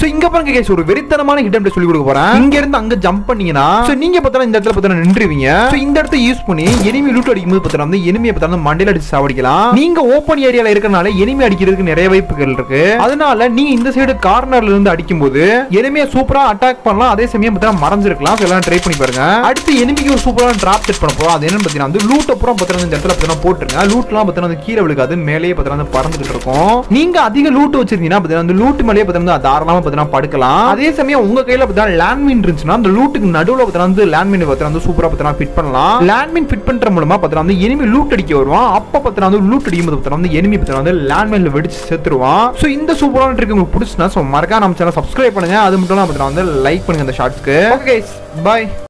so இங்க பாருங்க guys ஒரு வெறித்தனமான ஹிட் சொல்லி கொடுக்க போறேன் இங்க இருந்து அங்க ஜம்ப் பண்ணீங்கன்னா சோ நீங்க பார்த்தா இந்த இடத்துல பார்த்தா நின்றுவீங்க சோ இந்த இடத்த யூஸ் பண்ணி எனிமி லூட் அடிக்கும்போது பார்த்தா வந்து எனிமியை பார்த்தா மண்டையில அடிச்சு சாவடிக்கலாம் நீங்க ஓப்பன் ஏரியால இருக்கறனால எனிமி அடிக்கிறதுக்கு நிறைய வாய்ப்புகள் இருக்கு அதனால நீங்க இந்த சைடு கார்னர்ல இருந்து அடிக்கும்போது எனிமியை சூப்பரா அட்டாக் பண்ணலாம் அதே சமயம் பார்த்தா மறைஞ்சிருக்கலாம் So எல்லாம் ட்ரை பண்ணி பாருங்க அடுத்து எனிமிக்கு ஒரு சூப்பரான டிராப் செட் பண்ண போறோம் அது என்னன்னு பார்த்தீங்கன்னா வந்து லூட் அப்புறம் பார்த்தீங்கன்னா இந்த இடத்துல பார்த்தீங்கன்னா போட்டுருங்க லூட்லாம் பார்த்தீங்கன்னா வந்து கீழே விழுகாது மேலேயே பார்த்தீங்கன்னா வந்து பறந்துகிட்டு இருக்கும் நீங்க அதிக லூட் வச்சிருந்தீங்கன்னா பார்த்தீங்கன்னா அந்த லூட் மேலேயே பார்த்தீங்கன்னா தாராளமா பார்த்தீங்கன்னா படுக்கலாம் அதே சமயம் உங்க கையில பார்த்தீங்கன்னா லேண்ட்மின் இருந்துச்சுன்னா அந்த லூட்டுக்கு நடுவுல பார்த்தீங்கன்னா வந்து லேண்ட்மின் பார்த்தீங்கன்னா வந்து சூப்பரா பார்த்தீங்கன்னா ஃபிட் பண்ணலாம் லேண்ட்மின் ஃபிட் பண்ற மூலமா பார்த்தீங்கன்னா வந்து எனிமி லூட் அடிக்க வருவான் அப்ப பார்த்தீங்கன்னா வந்து லூட் அடிக்கும்போது பார்த்தீங்கன்னா வந்து எனிமி பார்த்தீங்கன்னா வந்து லேண்ட்மைன்ல வெடிச்சு செத்துருவான் சோ இந்த சூப்பரான ட்ரிக் உங்களுக்கு பிடிச்சுன்னா ஸோ மறக்காம நம்ம சேனல் சப்ஸ்கிரைப் பண்ணுங்க அது மட்டும் இல்லாம பார்த்தீங்கன்னா வந்து லைக் பண்ணுங்க இந்த ஷார்ட்ஸ்க்கு ஓகே பை